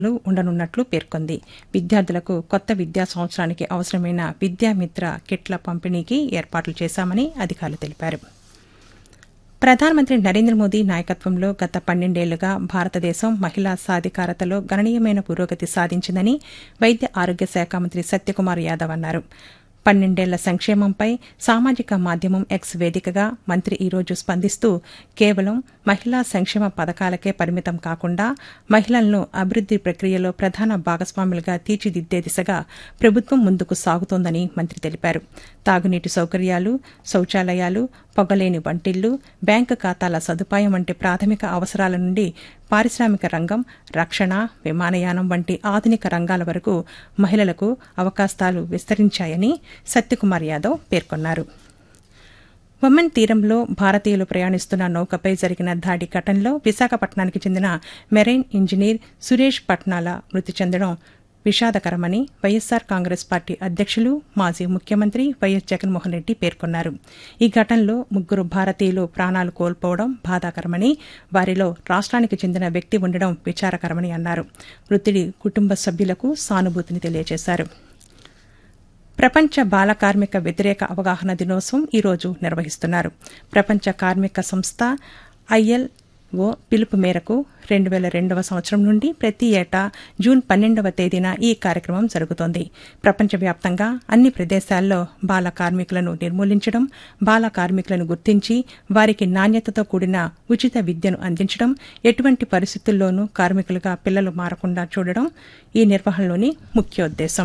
లు ఉండనున్నట్లు పేర్కొంది విద్యార్థులకు కొత్త విద్యా సంవత్సరానికి అవసరమైన విద్యామిత్ర కిట్ల పంపిణీకి ఏర్పాట్లు చేశామని అధికారులు తెలిపారు ప్రధానమంత్రి నరేంద్ర మోదీ నాయకత్వంలో గత పన్నెండేళ్లుగా భారతదేశం మహిళా సాధికారతలో గణనీయమైన పురోగతి సాధించిందని వైద్య ఆరోగ్య శాఖ మంత్రి సత్యకుమార్ యాదవ్ అన్నారు పన్నెండేళ్ల సంక్షేమంపై సామాజిక మాధ్యమం ఎక్స్ వేదికగా మంత్రి ఈరోజు స్పందిస్తూ కేవలం మహిళా సంక్షేమ పథకాలకే పరిమితం కాకుండా మహిళలను అభివృద్ది ప్రక్రియలో ప్రధాన భాగస్వాములుగా తీర్చిదిద్దే దిశగా ప్రభుత్వం ముందుకు సాగుతోందని మంత్రి తెలిపారు తాగునీటి సౌకర్యాలు శౌచాలయాలు పొగలేని వంటిళ్లు బ్యాంకు ఖాతాల సదుపాయం వంటి ప్రాథమిక అవసరాల నుండి పారిశ్రామిక రంగం రక్షణ విమానయానం వంటి ఆధునిక రంగాల వరకు మహిళలకు అవకాశాలు విస్తరించాయని సత్యకుమార్ యాదవ్ పేర్కొన్నారు ఒమన్ తీరంలో భారతీయులు ప్రయాణిస్తున్న నౌకపై జరిగిన దాడి ఘటనలో విశాఖపట్నానికి చెందిన మెరైన్ ఇంజనీర్ సురేష్ పట్నాల మృతి చెందడం విషాదకరమని వైఎస్సార్ కాంగ్రెస్ పార్టీ అధ్యక్షులు మాజీ ముఖ్యమంత్రి వైఎస్ జగన్మోహన్ రెడ్డి పేర్కొన్నారు ఈ ఘటనలో ముగ్గురు భారతీయులు ప్రాణాలు కోల్పోవడం బాధాకరమని వారిలో రాష్ట్రానికి చెందిన వ్యక్తి ఉండడం విచారకరమని అన్నారు మృతుడి కుటుంబ సభ్యులకు సానుభూతిని తెలియజేశారు ప్రపంచ బాల కార్మిక వ్యతిరేక అవగాహన దినోత్సవం ఈరోజు నిర్వహిస్తున్నారు ప్రపంచ కార్మిక సంస్థ ఐఎల్ ఓ పిలుపు మేరకు రెండు వేల రెండవ సంవత్సరం నుండి ప్రతి ఏటా జూన్ పన్నెండవ తేదీన ఈ కార్యక్రమం జరుగుతోంది ప్రపంచవ్యాప్తంగా అన్ని ప్రదేశాల్లో బాల కార్మికులను నిర్మూలించడం బాల కార్మికులను గుర్తించి వారికి నాణ్యతతో కూడిన ఉచిత విద్యను అందించడం ఎటువంటి పరిస్థితుల్లోనూ కార్మికులుగా పిల్లలు మారకుండా చూడడం ఈ నిర్వహణలోని ముఖ్యోద్దేశం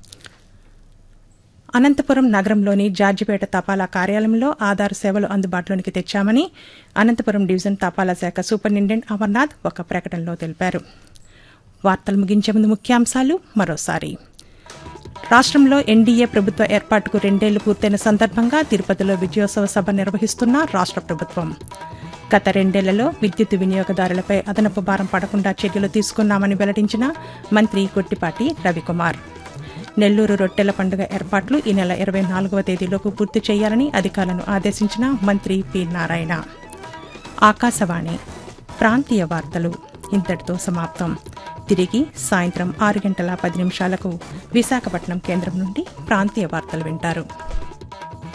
అనంతపురం నగరంలోని జార్జిపేట తపాలా కార్యాలయంలో ఆధార్ సేవలు అందుబాటులోనికి తెచ్చామని అనంతపురం డివిజన్ తపాలా శాఖ సూపరింటెండెంట్ అమర్నాథ్ ఒక ప్రకటనలో తెలిపారు వార్తలు ముగించే ముందు ముఖ్యాంశాలు మరోసారి రాష్ట్రంలో ఎన్డీఏ ప్రభుత్వ ఏర్పాటుకు రెండేళ్లు పూర్తయిన సందర్భంగా తిరుపతిలో విజయోత్సవ సభ నిర్వహిస్తున్న రాష్ట్ర ప్రభుత్వం గత రెండేళ్లలో విద్యుత్ వినియోగదారులపై అదనపు భారం పడకుండా చర్యలు తీసుకున్నామని వెల్లడించిన మంత్రి కొట్టిపాటి రవికుమార్ నెల్లూరు రొట్టెల పండుగ ఏర్పాట్లు ఈ నెల ఇరవై నాలుగవ తేదీలోపు పూర్తి చేయాలని అధికారులను ఆదేశించిన మంత్రి పి నారాయణ ఆకాశవాణి ప్రాంతీయ వార్తలు ఇంతటితో సమాప్తం తిరిగి సాయంత్రం ఆరు గంటల పది నిమిషాలకు విశాఖపట్నం కేంద్రం నుండి ప్రాంతీయ వార్తలు వింటారు